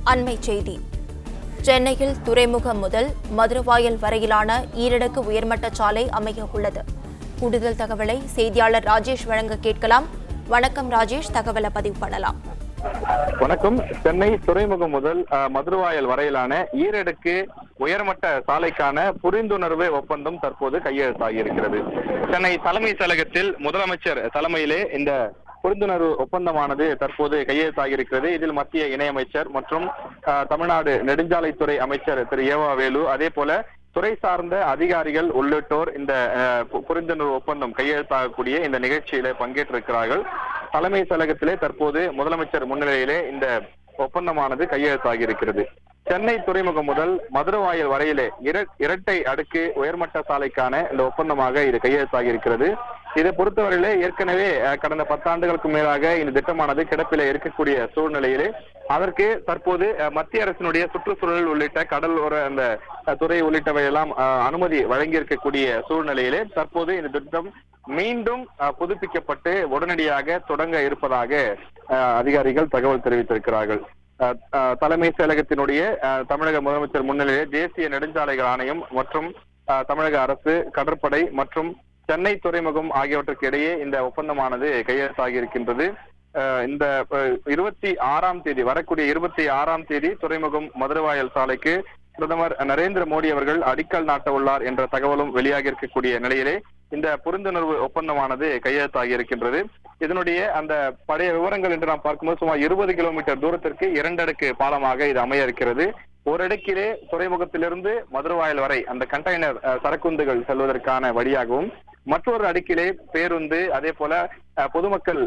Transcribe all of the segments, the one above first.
அண்மை செய்தி சென்னையில் துறைமுகம் முதல் மதுரவாயல் வரையிலான ஈரடுக்கு உயர்மட்ட சாலை அமைய உள்ளது கூடுதல் தகவலை செய்தியாளர் ராஜேஷ் வழங்க கேட்கலாம் வணக்கம் ராஜேஷ் தகவலை பதிவு பண்ணலாம் வணக்கம் சென்னை துறைமுகம் முதல் அஹ், மதுரவாயல் வரையிலான ஈரடுக்கு உயர்மட்ட சாலைக்கான புரிந்துணர்வு ஒப்பந்தம் தற்போது கையெழுத்தாகி இருக்கிறது சென்னை தலைமை செயலகத்தில் முதலமைச்சர் தலைமையிலே இந்த புரிந்துணர்வு ஒப்பந்தமானது தற்போது கையெழுத்தாகி இருக்கிறது இதில் மத்திய இணையமைச்சர் மற்றும் அஹ், தமிழ்நாடு நெடுஞ்சாலைத்துறை அமைச்சர் திரு ஏவா வேலு அதே போல துறை சார்ந்த அதிகாரிகள் உள்ளிட்டோர் இந்த அஹ், பு- புரிந்துணர்வு ஒப்பந்தம் கையெழுத்தாகக்கூடிய இந்த நிகழ்ச்சியில பங்கேற்றிருக்கிறார்கள் தலைமை செயலகத்திலே தற்போது முதலமைச்சர் முன்னிலையிலே இந்த ஒப்பந்தமானது கையெழுத்தாகி இருக்கிறது சென்னை துறைமுகம் முதல் மதுரவாயல் வரையிலே இர- இரட்டை அடுக்கு உயர்மட்ட சாலைக்கான இந்த ஒப்பந்தமாக இது கையெழுத்தாகி இருக்கிறது இதை பொறுத்தவரையிலே ஏற்கனவே அஹ், கடந்த பத்தாண்டுகளுக்கு மேலாக இந்த திட்டமானது கிடப்பில இருக்கக்கூடிய சூழ்நிலையிலே அதற்கு தற்போது அஹ், மத்திய அரசினுடைய சுற்றுச்சூழல் உள்ளிட்ட கடலோர அந்த அஹ், துறை உள்ளிட்டவை எல்லாம் அஹ், அனுமதி வழங்கி இருக்கக்கூடிய சூழ்நிலையிலே தற்போது இந்த திட்டம் மீண்டும் அஹ், புதுப்பிக்கப்பட்டு உடனடியாக தொடங்க இருப்பதாக அஹ், அதிகாரிகள் தகவல் தெரிவித்திருக்கிறார்கள் அஹ், அஹ், தலைமை செயலகத்தினுடைய அஹ், தமிழக முதலமைச்சர் முன்னிலையிலே தேசிய நெடுஞ்சாலைகள் ஆணையம் மற்றும் அஹ், தமிழக அரசு கடற்படை மற்றும் சென்னை துறைமுகம் ஆகியவற்றுக்கு இடையே இந்த ஒப்பந்தமானது கையெழுத்தாகி இருக்கின்றது அஹ், இந்த அஹ், இருபத்தி ஆறாம் தேதி வரக்கூடிய இருபத்தி ஆறாம் தேதி துறைமுகம் மதுரவாயல் சாலைக்கு பிரதமர் நரேந்திர மோடி அவர்கள் அடிக்கல் நாட்ட உள்ளார் என்ற தகவலும் வெளியாகி இருக்கக்கூடிய நிலையிலே இந்த புரிந்துணர்வு ஒப்பந்தமானது கையெழுத்தாகி இருக்கின்றது இதனுடைய அந்த பழைய விவரங்கள் என்று நாம் பார்க்கும்போது சுமார் இருபது கிலோமீட்டர் தூரத்திற்கு இரண்டடுக்கு பாலமாக இது அமைய இருக்கிறது ஒரு அடுக்கிலே துறைமுகத்திலிருந்து மதுரவாயல் வரை அந்த கண்டெய்னர் அஹ், சரக்குந்துகள் செல்வதற்கான வழியாகவும் மற்றொரு அடுக்கிலே பேருந்து அதே போல அஹ், பொதுமக்கள்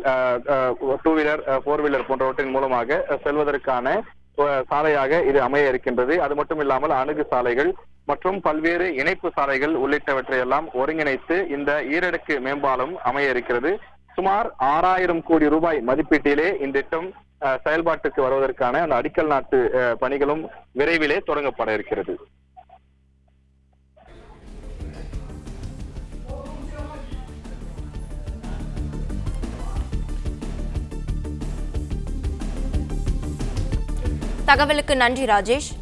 டூ வீலர் ஃபோர் வீலர் போன்றவற்றின் மூலமாக அஹ், செல்வதற்கான அஹ், சாலையாக இது அமைய இருக்கின்றது அது மட்டும் இல்லாமல் அணுகு சாலைகள் மற்றும் பல்வேறு இணைப்பு சாலைகள் உள்ளிட்டவற்றை எல்லாம் ஒருங்கிணைத்து இந்த ஈரடுக்கு மேம்பாலம் அமைய இருக்கிறது சுமார் ஆறாயிரம் கோடி ரூபாய் மதிப்பீட்டிலே இந்த திட்டம் அஹ், செயல்பாட்டுக்கு வருவதற்கான அந்த அடிக்கல் நாட்டு அஹ், பணிகளும் விரைவிலே தொடங்கப்பட இருக்கிறது தகவலுக்கு நன்றி ராஜேஷ்